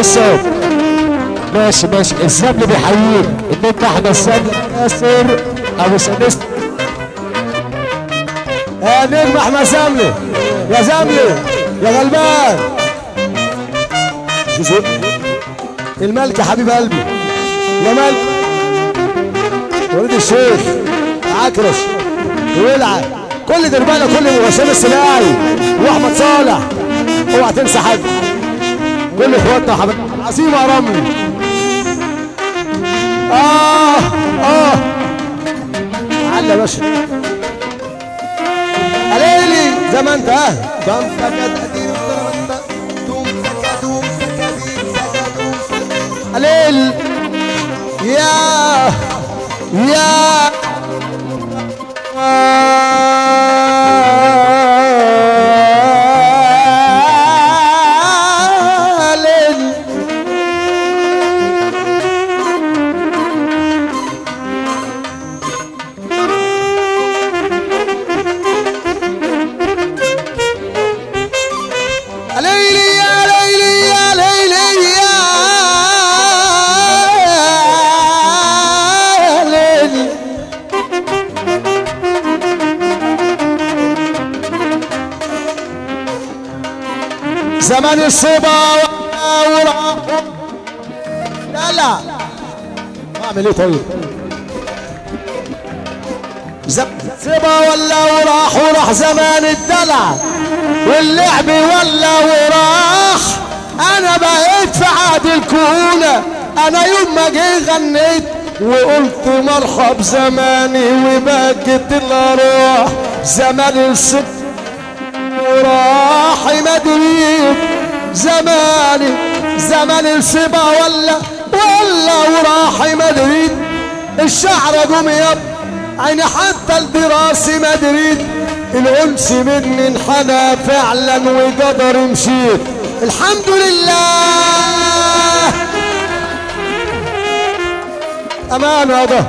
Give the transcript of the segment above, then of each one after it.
الصوت ماشي ماشي الزبل بيحييك النجم احمد الزبل ياسر ابو سدس يا نجم احمد زملي يا زملي يا غلبان زوزو. الملك يا حبيب قلبي يا ملك وليد الشيخ عكرش ويلعب كل دربانه كل وسام السلاعي واحمد صالح اوعى تنسى حد كل اخواتنا حبيب عظيم يا رملي اه اه على يا باشا عليلي زي ما انت ها دم سكت عليل يا يا عليل ليلي يا ليلي يا ليلي يا ليلي زمن الصبا والراحة لا لا اعمل ايه طيب زب- صبا ولا وراح وراح زمان الدلع واللعب ولا وراح انا بقيت في عهد الكهولة انا يوم ما جي غنيت وقلت مرحب زماني وبكت الارواح زمان الصب وراح مدريد زماني زمان الصبا ولا ولا وراح مدريد الشعر قوم يب عيني حتى الدراسة مدريد الأنس مني انحنى فعلا وقدر مشيت الحمد لله أمان هذا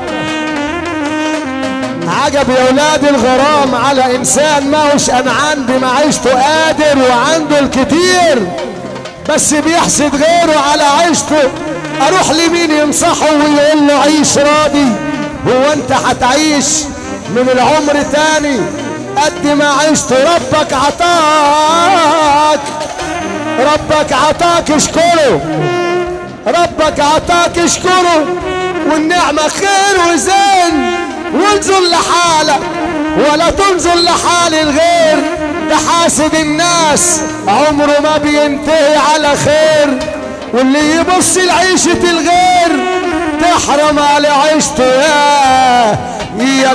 عجب يا ولاد الغرام على انسان ما هوش انا عندي معيشته قادر وعنده الكتير بس بيحسد غيره على عيشته اروح لمين ينصحه ويقول له عيش راضي هو انت هتعيش من العمر تاني قد ما عشت ربك عطاك ربك عطاك اشكره ربك عطاك اشكره والنعمة خير وزين وانظر لحالك ولا تنظر لحال الغير ده حاسد الناس عمره ما بينتهي على خير واللي يبص لعيشة الغير تحرم على عيشته يا يا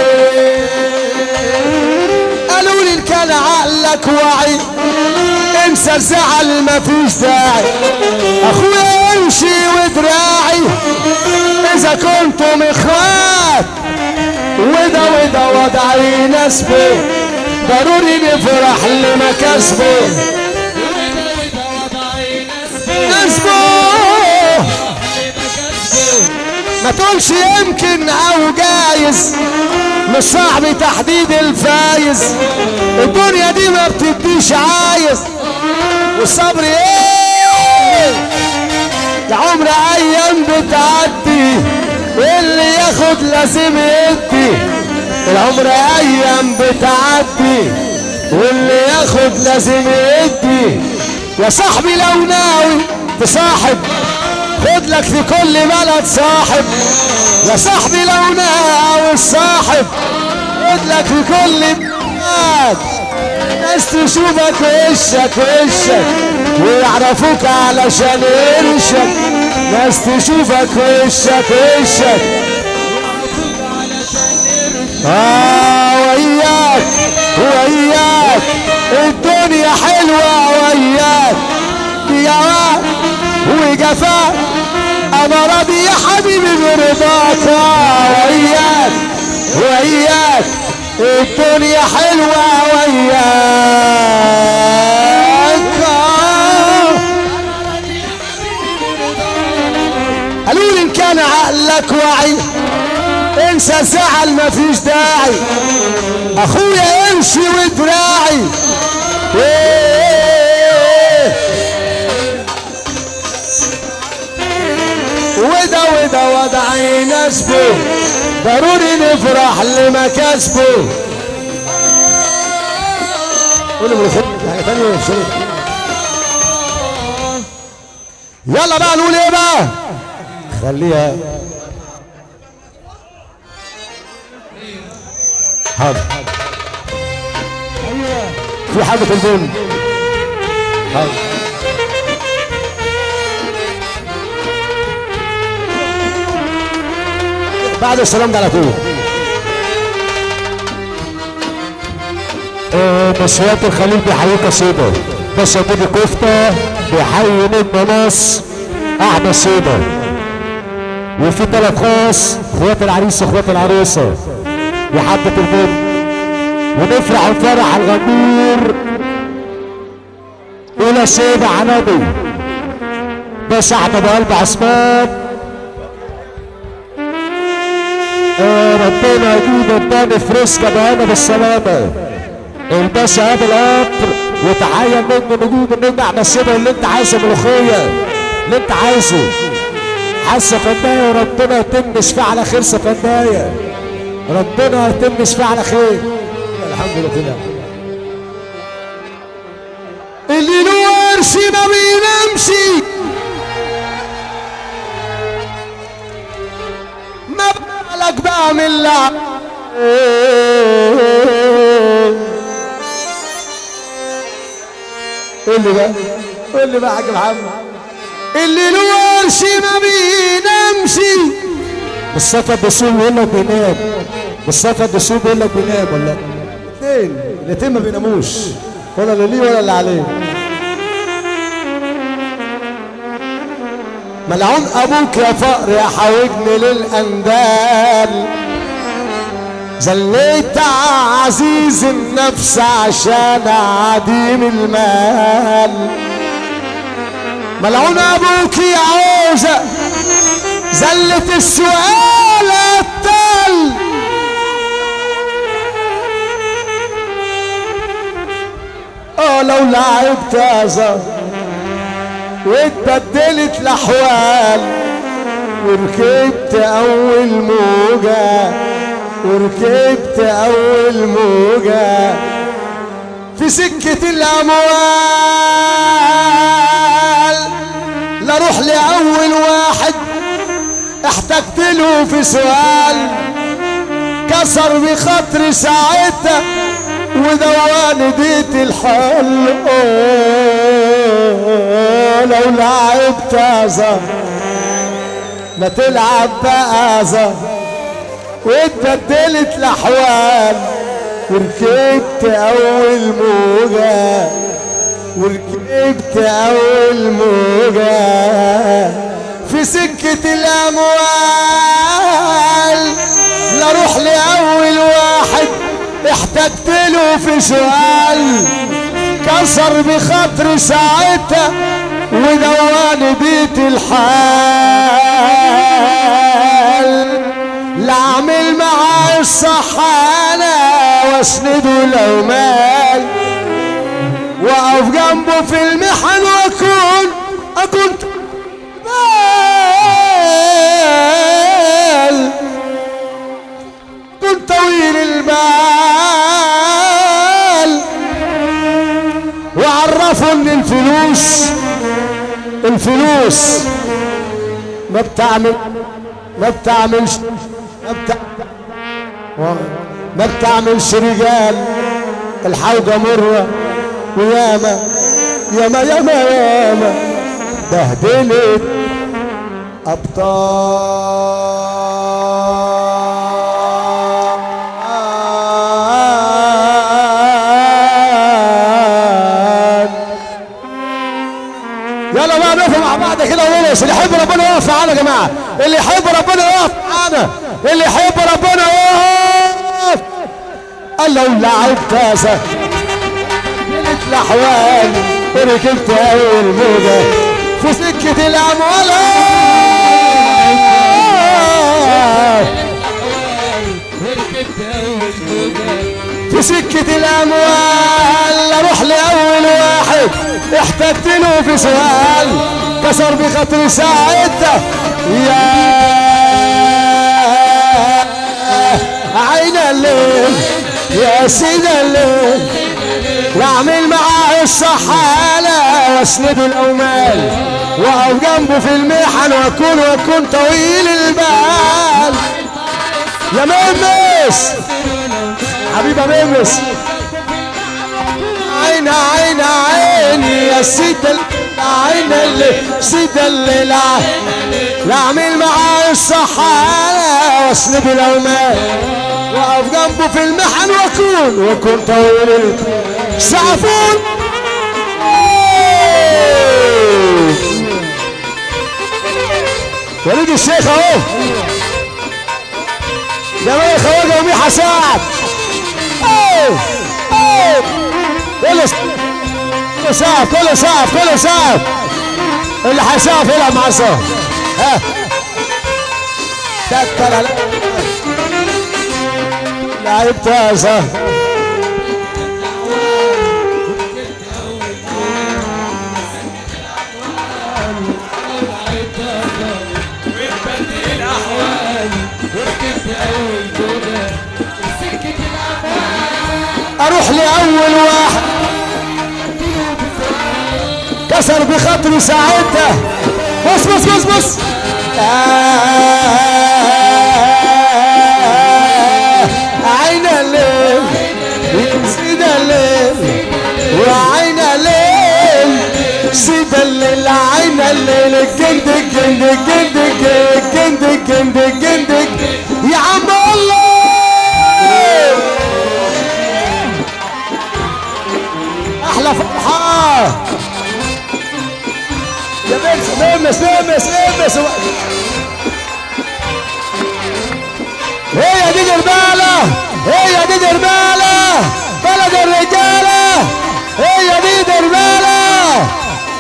ليل قالوا لي إن كان عقلك واعي انسى الزعل مفيش داعي اخويا امشي ودراعي اذا كنتم اخوات وده وده وضعي نسبه ضروري نفرح لمكاسبه نسبه ما تقولش يمكن او جايز مش صعب تحديد الفايز الدنيا دي ما بتديش عايز والصبر ايه ده عمر ايام بتعدي واللي ياخد لازم يدي العمر ايام بتعدي واللي ياخد لازم يدي يا صاحبي لو ناوي تصاحب خد لك في كل بلد صاحب يا صاحبي لو ناوي الصاحب خد لك في كل بلد ناس تشوفك وشك وشك ويعرفوك علشان قرشك ناس تشوفك وشك وشك آه وياك وياك الدنيا حلوة وياك جواب وجفاء أنا راضي يا حبيبي برضاك آه وياك وياك الدنيا حلوة وياك آه قالوا لي إن كان عقلك واعي انسى زعل مفيش داعي اخويا امشي ودراعي إيه. يناسبه ضروري نفرح لمكاسبه قولوا من الخدمة حاجة تانية ولا شغل؟ يلا بقى نقول ايه بقى خليها حاضر في حاجة في البن حاضر بعد السلام ده على طول آه، نشوات الخليل بيحييك يا سيدة باشا بودي كفتة بيحيي نجم مصر أحمد سيدة وفي طلب خاص اخوات العريس واخوات العروسة وحبة البن ونفرح ونفرح الغندور إلى سيدة عنبي باشا أحمد أبو قلب عثمان آه، ربنا يجيب الدم فريسكا بهنا بالسلامة الباشا ابو القطر وتعين منه نجوم النجم احمد سيدة اللي انت عايزه ملوخية اللي انت عايزه حاسة فناية وربنا يتم شفاء على خير سفناية ربنا يتم شفاء على خير الحمد لله طلع اللي له ورش ما بينامش ما بالك بقى من لعب قول لي بقى قول لي بقى يا حاج محمد اللي له ورش ما بينامش مصطفى الدسوق بيقول لك بينام مصطفى الدسوق بيقول لك بينام ولا الاثنين الاثنين ما بيناموش ولا اللي ليه ولا اللي عليه ملعون ابوك يا فقر يا حاوجني للاندال زليت عزيز النفس عشان عديم المال ملعون ابوك يا عوزة زلت السؤال التل اه لو لعبت ازر واتبدلت الاحوال وركبت اول موجة وركبت اول موجة في سكة الاموال لا روح لاول واحد احتجت له في سؤال كسر بخاطري ساعتها ودواني ديت الحل أوه، لو لعبت ازر ما تلعب بقى ازر واتبدلت الاحوال وركبت اول موجة وركبت اول موجة في سكة الاموال لا روح لاول واحد احتجت له في سؤال كسر بخاطري ساعتها ودواني بيت الحال لا اعمل معاه الصح انا واسنده لو مال واقف جنبه في المحن واكون اكون بال كنت طويل البال وعرفوا ان الفلوس الفلوس ما بتعمل ما بتعملش ما بتع... ما بتعملش رجال الحوجة مرة وياما ياما ياما ياما بهدلت أبطال يلا بقى نقف مع بعض كده ونرقص اللي يحب ربنا يقف معانا يا جماعه اللي يحب ربنا يقف معانا اللي يحب ربنا يقف قال لو لعبت كاسه جبت الاحوال وركبت اول موجه في سكه الاموال في سكة الأموال أروح لأول واحد احتجت له في سؤال كسر بخاطري ساعتها يا عين الليل يا سيد الليل واعمل معاه الصحالة واسند الاومال واقف جنبه في المحن واكون واكون طويل البال يا ميمس حبيبه ميمس عين عين عين يا سيد عين اللي سيد الليل اعمل معاه الصحالة واسند الاومال واقف جنبه في المحن واكون واكون طويل سعفون وليد الشيخ اهو جمال خواجه وميحة سعد أوه. أوه. كله س- كله سقف كله سقف كله سقف اللي هيسقف يلعب مع السقف ها تكل على لعيب تازة اروح لاول واحد كسر بخاطري ساعتها بص بص بص بص آه، عين الليل سيد الليل وعين الليل سيد الليل عين الليل الجند الجند الجند الجند الجند الجند يا عم الله احلى فرحه يا بنت لمس لمس لمس هي دي دربالة هي دي دربالة بلد الرجالة هي دي دربالة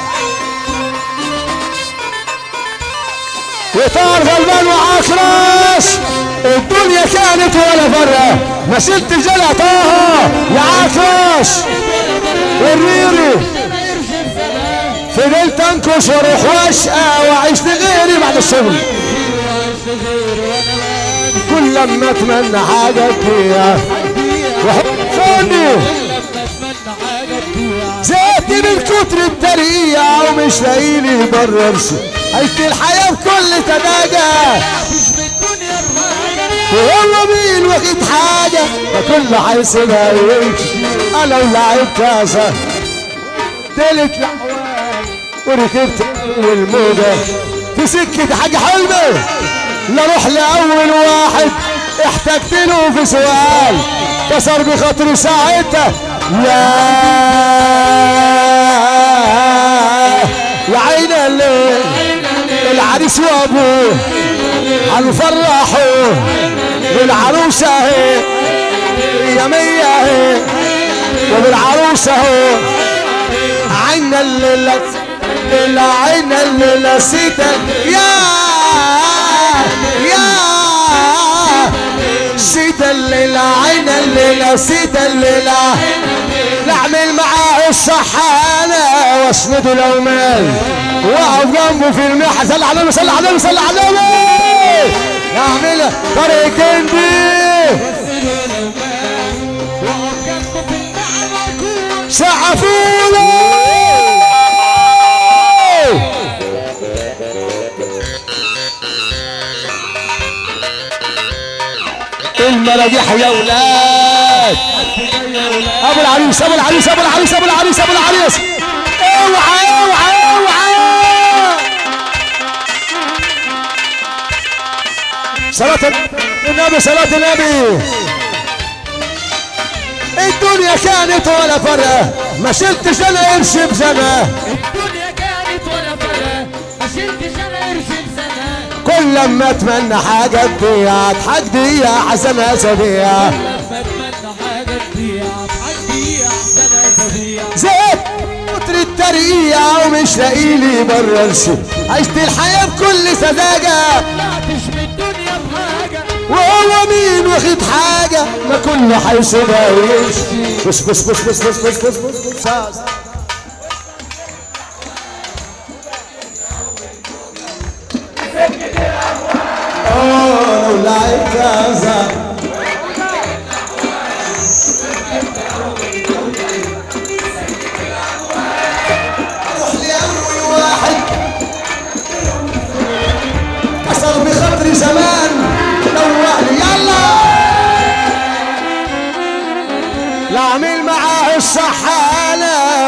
وطار غلبان وعكرش الدنيا كانت ولا فرة ما شلت جلع طه يا عكرش والريري فضلت انكش واروح واشقى واعيش لغيري بعد الشغل كل لما اتمنى حاجه فيها وحطوني زهقت من كتر الترقية ومش لاقيلي برر عشت الحياة بكل تداجة وهو مين واخد حاجة فكل هيسيبها ويمشي انا ولعب كاسة تالت لحوان وركبت اول موجة في سكة حاجة حلمة لا اروح لاول واحد احتجت له في سؤال كسر بخاطري ساعتها يا يا عين الليل العريس وابوه هنفرحوا بالعروسة اهي يا مية اهي وبالعروسة اهو عين الليلة الليلة عين الليلة سيدة يا يا سيدة الليلة عين الليلة سيدة الليلة نعمل معاه الصحانة واسنده لو مال واقف جنبه في المحة صلى على النبي صلى على النبي صلى على النبي نعمل طريق جندي سعفوله المراجيح يا ولاد ابو العريس ابو العريس ابو العريس ابو العريس ابو العريس اوعى اوعى اوعى صلاة النبي صلاة النبي الدنيا كانت ولا فرقة ما شلتش انا قرش بسنة الدنيا كانت ولا فرقة ما شلتش انا قرش بسنة كل لما اتمنى حاجة تضيع اضحك دي حسنة سبيع لما اتمنى حاجة تضيع تضيع سنة تضيع زيت كتر الترقية ومش لاقيلي بره ارسم عشت الحياة بكل سذاجة طلعتش من الدنيا بحاجة وهو مين واخد حاجة ما كله هيسيبها ويمشي بص بص بص بص بص بص بص بص بص اه لو لعبت هذا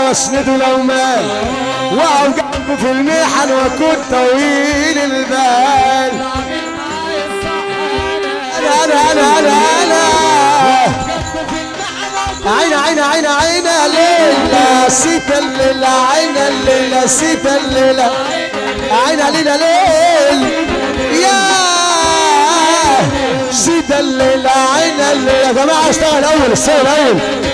واسنده لو مال واقف جنبه في المحن واكون طويل البال عامل معايا الصح انا انا انا انا انا انا جنبه في المعنى عينا عينا عينا عينا ليلة سيتا الليلة عينا الليلة سيتا الليلة عينا ليلة ليل يا سيتا الليلة عينا الليلة يا جماعة اشتغل أول اشتغل أول